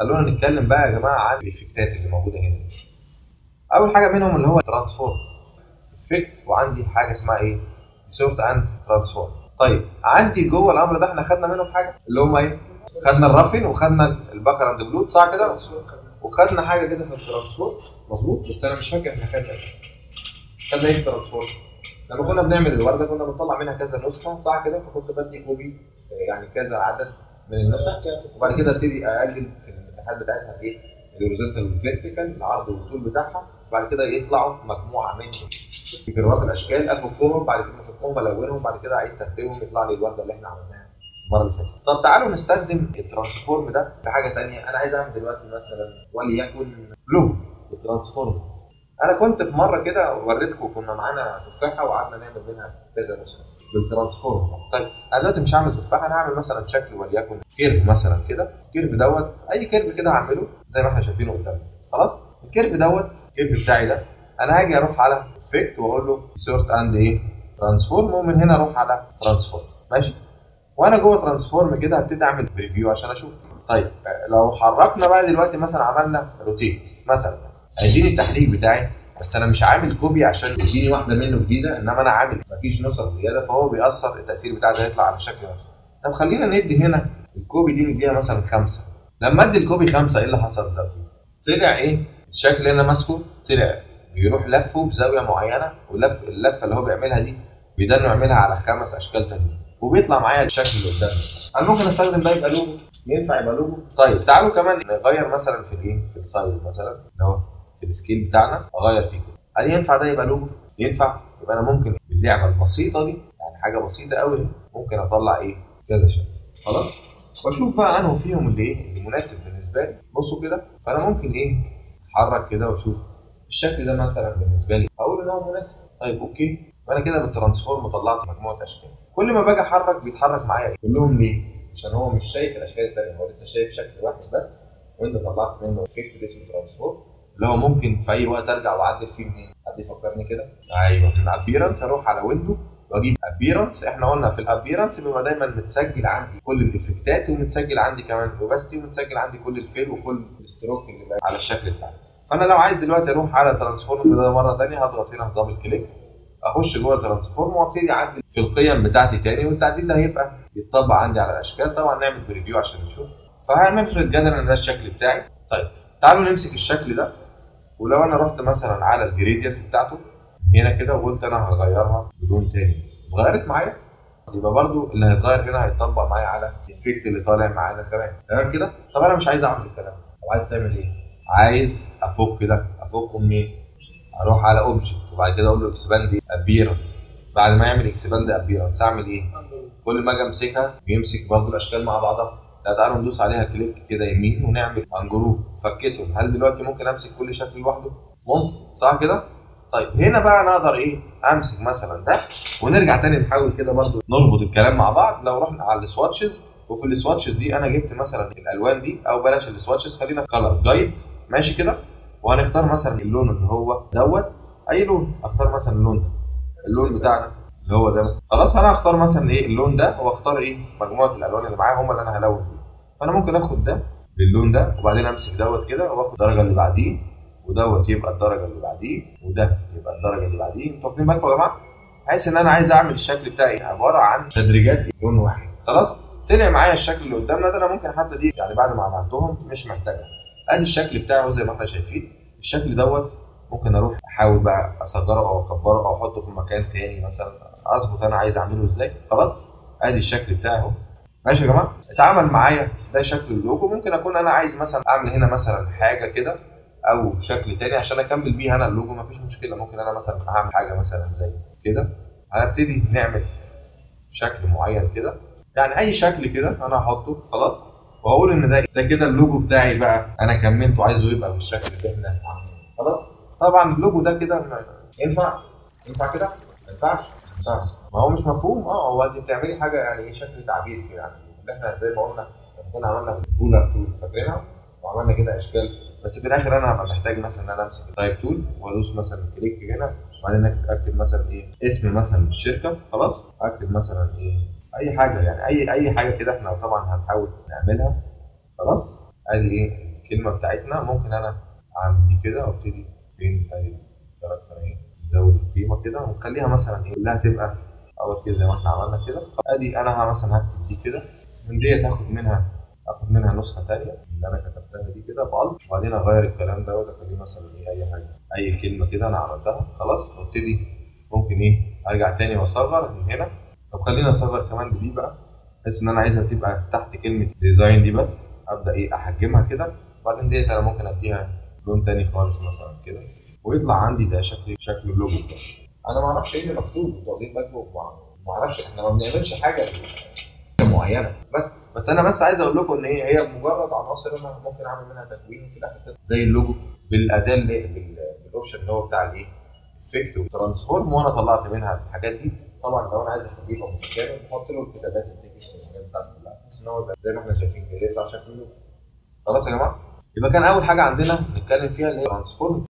خلونا نتكلم بقى يا جماعه عن الايفكتات اللي موجوده هنا اول حاجه منهم اللي هو ترانسفورم افكت وعندي حاجه اسمها ايه سورت اند ترانسفورم طيب عندي جوه الامر ده احنا خدنا منهم حاجه اللي هم ايه خدنا الرافين وخدنا البكر اند بلوت صح كده وخدنا حاجه كده في الترانسفورم مظبوط بس انا مش فاكر احنا خدنا ايه خدنا ايه في الترانسفورم لما كنا بنعمل الورده كنا بنطلع منها كذا نسخه صح كده فكنت بدي كوبي يعني كذا عدد من النسخ وبعد كده ابتدي اقلل في المساحات بتاعتها في ايه الهوريزونتال والفيرتيكال العرض والطول بتاعها وبعد كده يطلعوا مجموعه من فيجرات الاشكال افكهم بعد كده افكهم الونهم بعد كده اعيد ترتيبهم يطلع لي الورده اللي احنا عملناها المره اللي فاتت طب تعالوا نستخدم الترانسفورم ده في حاجه ثانيه انا عايز اعمل دلوقتي مثلا وليكن لوجو الترانسفورم انا كنت في مره كده وريتكم كنا معانا تفاحه وقعدنا نعمل منها كذا نسخه بالترانسفورم طيب انا دلوقتي مش هعمل تفاحه انا هعمل مثلا شكل وليكن كيرف مثلا كده الكيرف دوت اي كيرف كده هعمله زي ما احنا شايفينه قدامنا خلاص الكيرف دوت الكيرف بتاعي ده انا هاجي اروح على افكت واقول له سورت اند ايه ترانسفورم ومن هنا اروح على ترانسفورم ماشي وانا جوه ترانسفورم كده هبتدي اعمل بريفيو عشان اشوف طيب لو حركنا بقى دلوقتي مثلا عملنا روتيت مثلا عايزين التحريك بتاعي بس انا مش عامل كوبي عشان يديني واحده منه جديده انما انا عامل مفيش نسخ زياده فهو بيأثر التاثير بتاعه ده يطلع على الشكل نفسه طب خلينا ندي هنا الكوبي دي نديها مثلا خمسه لما ادي الكوبي خمسه ايه اللي حصل دلوقتي؟ طلع ايه؟ الشكل اللي انا ماسكه طلع بيروح لفه بزاويه معينه ولف اللفه اللي هو بيعملها دي بيدنوا يعملها على خمس اشكال تانيين وبيطلع معايا الشكل اللي قدامي انا ممكن استخدم ده يبقى لوجو ينفع يبقى لوجو طيب تعالوا كمان نغير مثلا في الايه في السايز مثلا اللي هو في السكيل بتاعنا اغير فيه كده هل ينفع ده يبقى لوجو ينفع يبقى انا ممكن باللعبه البسيطه دي يعني حاجه بسيطه قوي ممكن اطلع ايه كذا شكل خلاص واشوف بقى انه فيهم اللي ايه المناسب بالنسبه لي بصوا كده فانا ممكن ايه احرك كده واشوف الشكل ده مثلا بالنسبه لي اقول ان هو مناسب طيب اوكي فانا كده بالترانسفورم طلعت مجموعه اشكال كل ما باجي احرك بيتحرك معايا ايه كلهم ليه عشان هو مش شايف الاشكال الثانيه هو لسه شايف شكل واحد بس وانت طلعت منه افكت اسمه ترانسفورم اللي هو ممكن في اي وقت ارجع واعدل فيه منين حد يفكرني كده ايوه من ابيرنس اروح على ويندو واجيب ابيرنس احنا قلنا في الابيرنس بيبقى دايما متسجل عندي كل الافكتات ومتسجل عندي كمان الاوباستي ومتسجل عندي كل الفيل وكل الستروك اللي على الشكل بتاعي فانا لو عايز دلوقتي اروح على ترانسفورم ده مره ثانيه هضغط هنا دبل كليك اخش جوه ترانسفورم وابتدي اعدل في القيم بتاعتي تاني والتعديل ده هيبقى يتطبق عندي على الاشكال طبعا نعمل بريفيو عشان نشوف فهنفرض جدلا ان ده الشكل بتاعي طيب تعالوا نمسك الشكل ده ولو انا رحت مثلا على الجريدينت بتاعته هنا كده وقلت انا هغيرها بلون تاني اتغيرت معايا يبقى برضو اللي هيتغير هنا هيتطبق معايا على الافكت اللي طالع معانا كمان تمام كده طب انا مش عايز اعمل الكلام طب عايز تعمل ايه عايز افك ده افكه منين اروح على اوبجكت وبعد كده اقول له اكسباند ابيرنس بعد ما يعمل اكسباند ابيرنس اعمل ايه كل ما اجي امسكها بيمسك برضو الاشكال مع بعضها لا تعالوا ندوس عليها كليك كده يمين ونعمل انجروب فكتهم هل دلوقتي ممكن امسك كل شكل لوحده ممكن صح كده طيب هنا بقى انا اقدر ايه امسك مثلا ده ونرجع تاني نحاول كده برضو نربط الكلام مع بعض لو رحنا على السواتشز وفي السواتشز دي انا جبت مثلا الالوان دي او بلاش السواتشز خلينا في كلر جايد ماشي كده وهنختار مثلا اللون اللي هو دوت اي لون اختار مثلا اللون ده اللون بتاعنا اللي هو ده مثلا خلاص انا هختار مثلا ايه اللون ده واختار ايه مجموعه الالوان اللي معايا هم اللي انا هلون بيهم فانا ممكن اخد ده باللون ده وبعدين امسك دوت كده واخد الدرجه اللي بعديه ودوت يبقى الدرجه اللي بعديه وده يبقى الدرجه اللي بعديه انتوا واخدين بالكم يا جماعه بحيث ان انا عايز اعمل الشكل بتاعي عباره عن تدريجات لون واحد خلاص طلع معايا الشكل اللي قدامنا ده انا ممكن حتى دي يعني بعد ما عملتهم مش محتاجها ادي الشكل بتاعه زي ما احنا شايفين الشكل دوت ممكن اروح احاول بقى اصغره او اكبره او احطه في مكان تاني مثلا اظبط انا عايز اعمله ازاي خلاص ادي الشكل بتاعي اهو ماشي يا جماعه اتعمل معايا زي شكل اللوجو ممكن اكون انا عايز مثلا اعمل هنا مثلا حاجه كده او شكل تاني عشان اكمل بيه انا اللوجو مفيش مشكله ممكن انا مثلا اعمل حاجه مثلا زي كده هنبتدي نعمل شكل معين كده يعني اي شكل كده انا هحطه خلاص واقول ان ده ده كده اللوجو بتاعي بقى انا كملته عايزه يبقى بالشكل اللي احنا عاملينه خلاص طبعا اللوجو ده كده ما- ينفع ينفع كده ما ينفعش ينفع. ما هو مش مفهوم اه هو انت بتعملي حاجه يعني ايه شكل تعبيري كده يعني اللي احنا زي ما قلنا لما كنا عملنا في البولر تول فاكرينها وعملنا كده اشكال بس في الاخر انا هبقى محتاج مثلا ان انا امسك التايب تول وادوس مثلا كليك هنا وبعدين أكتب- اكتب مثلا ايه اسم مثلا الشركه خلاص اكتب مثلا ايه اي حاجه يعني اي اي حاجه كده احنا طبعا هنحاول نعملها خلاص ادي ايه الكلمه بتاعتنا ممكن انا اعمل دي كده وابتدي فين ادي الكاركتر اهي نزود القيمه كده ونخليها مثلا ايه كلها تبقى اول كده زي ما احنا عملنا كده ادي انا مثلا هكتب دي كده من ديت هاخد منها اخد منها نسخه ثانيه اللي انا كتبتها دي كده بالت وبعدين اغير الكلام دوت اخليه مثلا ايه اي حاجه اي كلمه كده انا عملتها خلاص وابتدي ممكن ايه ارجع تاني واصغر من هنا طب خلينا اصغر كمان بدي بقى بحيث ان انا عايزها تبقى تحت كلمه ديزاين دي بس ابدا ايه احجمها كده وبعدين ديت انا ممكن اديها لون تاني خالص مثلا كده ويطلع عندي ده شكل شكل اللوجو كده انا ما اعرفش ايه اللي مكتوب انتوا واخدين بالكم ما اعرفش احنا ما بنعملش حاجه معينه بس بس انا بس عايز اقول لكم ان هي هي مجرد عناصر انا ممكن اعمل منها تكوين وفي الاخر تطلع زي اللوجو بالاداه اللي بال- بالاوبشن اللي هو بتاع الايه افكت وترانسفورم وانا طلعت منها الحاجات دي طبعا لو انا عايز اخليه متكامل بحط له الكتابات التكست والحاجات بتاعته كلها بحيث ان هو زي- زي ما احنا شايفين كده يطلع شكل اللوجو خلاص يا جماعه يبقى كان اول حاجه عندنا نتكلم فيها اللي هي ترانسفورم